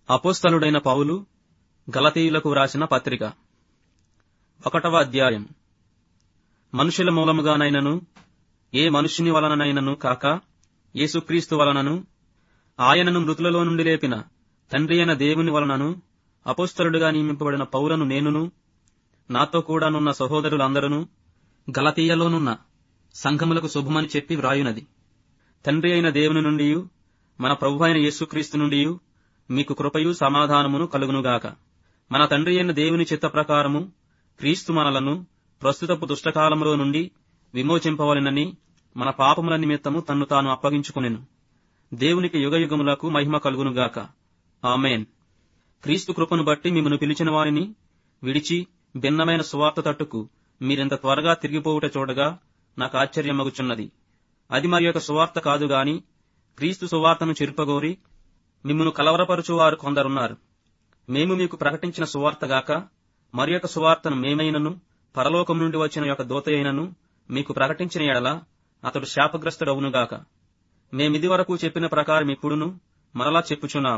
అపోస్తలుడైన పౌలు గలతీయులకు వ్రాసిన పత్రిక ఒకటవ అధ్యాయం మనుషుల మూలముగానైనను ఏ మనుష్యుని వలననైనను కాక యేసుక్రీస్తు వలనను ఆయనను మృతులలో నుండి లేపిన తండ్రి అయిన దేవుని వలనను అపోస్తలుడుగా నియమింపబడిన పౌలను నేనును నాతో కూడానున్న సహోదరులందరూ గలతీయలోనున్న సంఘములకు శుభమని చెప్పి వ్రాయునది తండ్రి అయిన దేవుని నుండి మన ప్రభు అయిన యేసుక్రీస్తు నుండి మీకు కృపయు సమాధానమును కలుగునుగాక మన తండ్రి అయిన దేవుని చిత్త ప్రకారము క్రీస్తు మనలను ప్రస్తుతపు దుష్టకాలములో నుండి విమోచింపవలెనని మన పాపముల నిమిత్తము తన్ను తాను అప్పగించుకొనెను దేవునికి యుగయుగములకు మహిమ కలుగునుగాక ఆమెన్ క్రీస్తు కృపను బట్టి మిమ్మను పిలిచిన వారిని విడిచి భిన్నమైన సువార్త తట్టుకు మీరింత త్వరగా తిరిగిపోవుట చూడగా నాకు ఆశ్చర్యమగుచున్నది అది మరి యొక్క సువార్త కాదు గాని క్రీస్తు సువార్తను చెరుపగోరి మిమ్మను కలవరపరుచువారు కొందరున్నారు మేము మీకు ప్రకటించిన సువార్త గాక మరి యొక్క సువార్తను మేమైనను పరలోకం నుండి వచ్చిన యొక్క దూత అయినను మీకు ప్రకటించిన ఎడల అతడు శాపగ్రస్తుడవునుగాక మేమిది వరకు చెప్పిన ప్రకారం ఇప్పుడును మరలా చెప్పుచున్నాం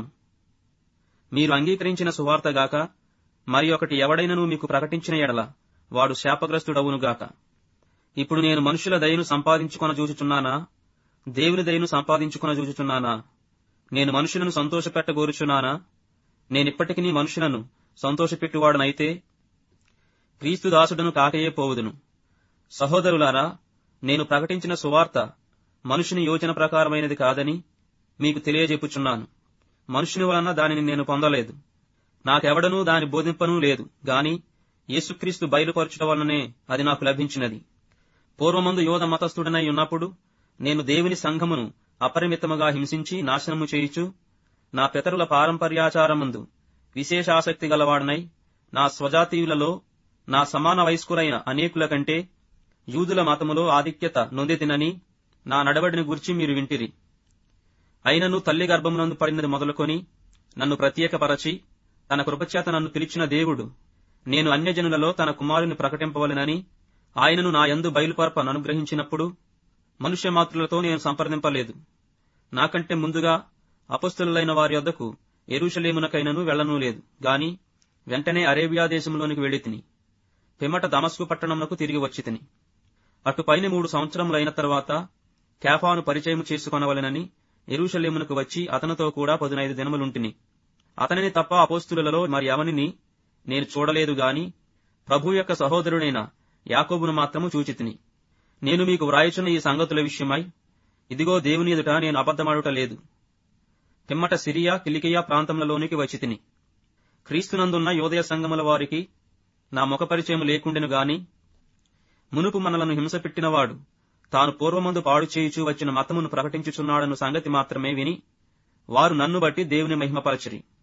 మీరు అంగీకరించిన సువార్త గాక మరి ఒకటి ఎవడైనను మీకు ప్రకటించిన ఎడల వాడు శాపగ్రస్తుడవునుగాక ఇప్పుడు నేను మనుషుల దయను సంపాదించుకొన చూచుచున్నానా దేవుని దయను సంపాదించుకొన చూచుచున్నానా నేను మనుషులను సంతోషపెట్టగోరుచున్నానా నేనిప్పటికీ మనుషులను సంతోషపెట్టువాడనైతే క్రీస్తు దాసుడను కాకయే పోవుదును సహోదరులారా నేను ప్రకటించిన సువార్త మనుషుని యోచన ప్రకారమైనది కాదని మీకు తెలియజెప్పుచున్నాను మనుషుని వలన దానిని నేను పొందలేదు నాకెవడనూ దాని బోధింపనూ లేదు గాని యేసుక్రీస్తు బయలుపరచుట వలననే అది నాకు లభించినది పూర్వమందు యోధ మతస్థుడనై ఉన్నప్పుడు నేను దేవుని సంఘమును అపరిమితముగా హింసించి నాశనము చేయుచు నా పితరుల పారంపర్యాచారమందు విశేష ఆసక్తి గలవాడనై నా స్వజాతీయులలో నా సమాన వయస్కులైన అనేకుల కంటే యూదుల మతములో ఆధిక్యత నొందితినని నా నడవడిని గురించి మీరు వింటిరి అయినను తల్లి గర్భమునందు పడినది మొదలుకొని నన్ను ప్రత్యేకపరచి తన కృపచేత నన్ను పిలిచిన దేవుడు నేను అన్యజనులలో తన కుమారుని ప్రకటింపవలెనని ఆయనను నా యందు బయలుపరపను అనుగ్రహించినప్పుడు మనుష్య మాతృలతో నేను సంప్రదింపలేదు నాకంటే ముందుగా అపస్తులైన వారి వద్దకు ఎరుషలేమునకైనను వెళ్లనూ లేదు గాని వెంటనే అరేబియా దేశంలోనికి వెళ్లి తిని పిమ్మట దమస్కు పట్టణమునకు తిరిగి వచ్చి తిని అటుపైన మూడు సంవత్సరములైన తర్వాత కేఫాను పరిచయం చేసుకొనవలెనని ఎరుషలేమునకు వచ్చి అతనితో కూడా పదునైదు దినములుంటిని అతనిని తప్ప అపోస్తులలో మరి ఎవనిని నేను చూడలేదు గాని ప్రభు యొక్క సహోదరుడైన యాకోబును మాత్రము చూచితిని నేను మీకు వ్రాయుచున్న ఈ సంగతుల విషయమై ఇదిగో దేవుని ఎదుట నేను అబద్ధమాడుట లేదు పిమ్మట సిరియా కిలికియా ప్రాంతములలోనికి వచ్చి తిని క్రీస్తునందున్న యోదయ సంగముల వారికి నా ముఖ పరిచయం లేకుండెను గాని మునుపు మనలను హింసపెట్టినవాడు తాను పూర్వమందు పాడు చేయుచూ వచ్చిన మతమును ప్రకటించుచున్నాడన్న సంగతి మాత్రమే విని వారు నన్ను బట్టి దేవుని మహిమపరచిరి